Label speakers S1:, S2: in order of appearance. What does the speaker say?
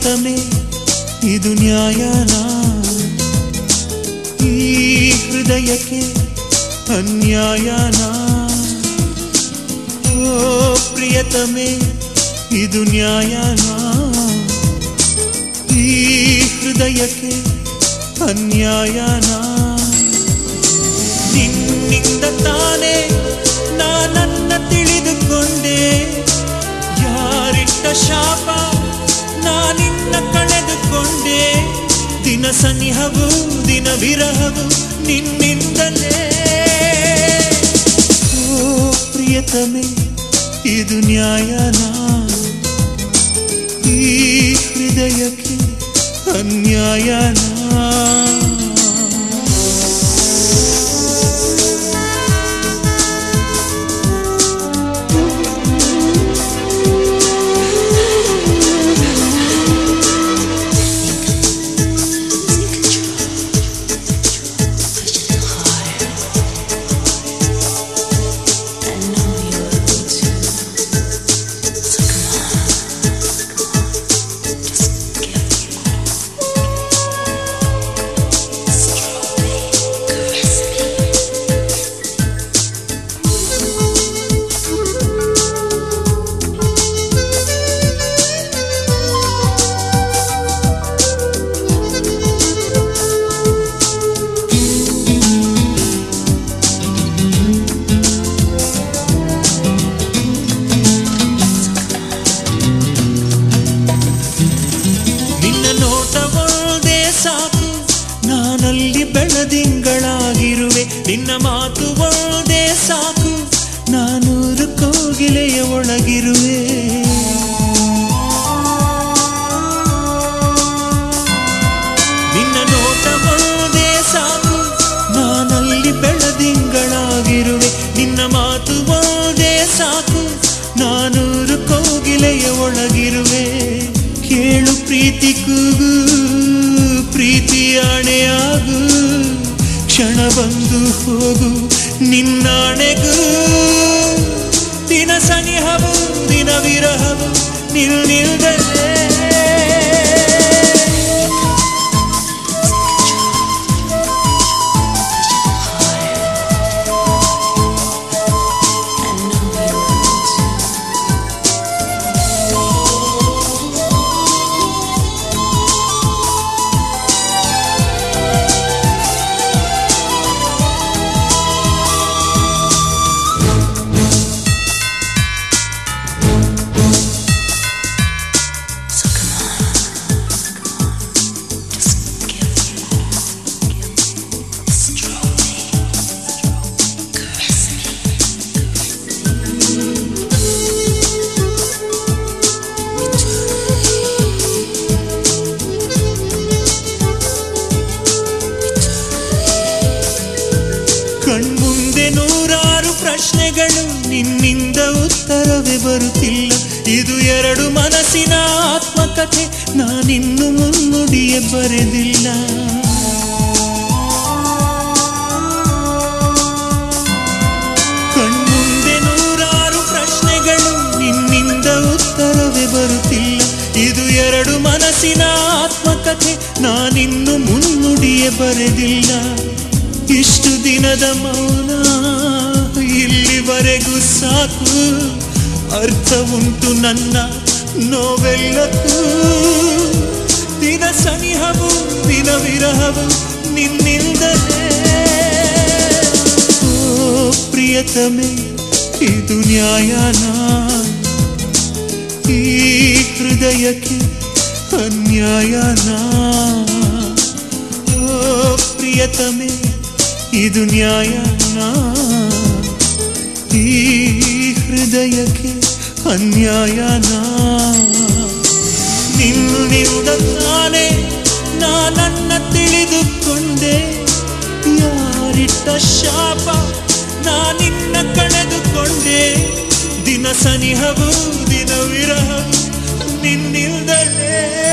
S1: ಪ್ರಿಯತಮೆ ಇದು ನ್ಯಾಯನಾ ಈ ಹೃದಯಕ್ಕೆ ಅನ್ಯಾಯನಾ ಓ ಪ್ರಿಯತಮೆ ಇದು ನ್ಯಾಯನಾ ಈ ಹೃದಯಕ್ಕೆ ಅನ್ಯಾಯನಾ ನಿನ್ನಿಂದ ತಾನೇ ನಾನನ್ನ ತಿಳಿದುಕೊಂಡೆ ಯಾರಿಟ್ಟ ಶಾಪ ನಾನಿನ್ನ ಕಳೆದುಕೊಂಡೆ ದಿನ ಸನಿಹವು ದಿನ ವಿರಹವು ನಿನ್ನಿಂದಲೇ ಓ ಪ್ರಿಯತಮೆ ಇದು ನ್ಯಾಯನಾ ಈ ಹೃದಯಕ್ಕೆ ಅನ್ಯಾಯನಾ ನಿನ್ನ ನೋಟ ಒಂದೇ ಸಾಕು ನಾನಲ್ಲಿ ಬೆಳದಿಂಗಳಾಗಿರುವೆ ನಿನ್ನ ಮಾತು ಒಂದೇ ಸಾಕು ನಾನೂರು ಕೋಗಿಲೆಯ ಒಳಗಿರುವೆ ನಿನ್ನ ನೋಟ ಒಂದೇ ಸಾಕು ನಾನಲ್ಲಿ ಬೆಳದಿಂಗಳಾಗಿರುವೆ ನಿನ್ನ ಮಾತು ಒಂದೇ ಸಾಕು ನಾನೂರು ಕೋಗಿಲೆಯ ಒಳಗಿರುವೆ ಕೇಳು ಪ್ರೀತಿ ಕೂಗು ಪ್ರೀತಿಯಾಣೆಯಾಗು ಕ್ಷಣ ಬಂದು ಹೋಗು ನಿನ್ನಾಣೆಗೂ ದಿನ ಸನಿಹವು ದಿನ ವಿರಹವು ನಿಲ್ ನಿಲ್ದಲೇ ಕಣ್ಮುಂದೆ ನೂರಾರು ಪ್ರಶ್ನೆಗಳು ನಿನ್ನಿಂದ ಉತ್ತರವೇ ಬರುತ್ತಿಲ್ಲ ಇದು ಎರಡು ಮನಸ್ಸಿನ ಆತ್ಮಕಥೆ ನಾನಿನ್ನು ಮುನ್ನುಡಿಯೇ ಬರೆದಿಲ್ಲ ಕಣ್ಮುಂದೆ ನೂರಾರು ಪ್ರಶ್ನೆಗಳು ನಿನ್ನಿಂದ ಉತ್ತರವೇ ಬರುತ್ತಿಲ್ಲ ಇದು ಎರಡು ಮನಸ್ಸಿನ ಆತ್ಮಕಥೆ ನಾನಿನ್ನು ಮುನ್ನುಡಿಯೇ ಬರೆದಿಲ್ಲ ಇಷ್ಟು ದಿನದ ಮೌನ ಇಲ್ಲಿವರೆಗೂ ಸಾಕು ಅರ್ಥ ಉಂಟು ನನ್ನ ನೋವೆಲ್ಲಕ್ಕೂ ದಿನ ಸನಿಹವು ದಿನ ವಿರಹವು ನಿನ್ನಿಂದಲೇ ಓ ಪ್ರಿಯತಮೆ ಇದು ನ್ಯಾಯನಾ ಈ ಹೃದಯಕ್ಕೆ ಅನ್ಯಾಯನಾ ಓ ಪ್ರಿಯತಮೆ ಇದು ನ್ಯಾಯನಾ ಈ ಹೃದಯಕ್ಕೆ ಅನ್ಯಾಯನಾ ನಿನ್ನಿಂದ ತಾನೇ ನಾನನ್ನ ತಿಳಿದುಕೊಂಡೆ ಯಾರಿಟ್ಟ ಶಾಪ ನಾನಿನ್ನ ಕಳೆದುಕೊಂಡೆ ದಿನ ಸನಿಹವು ದಿನ ವಿರಹವು ನಿನ್ನಿಲ್ದಲೇ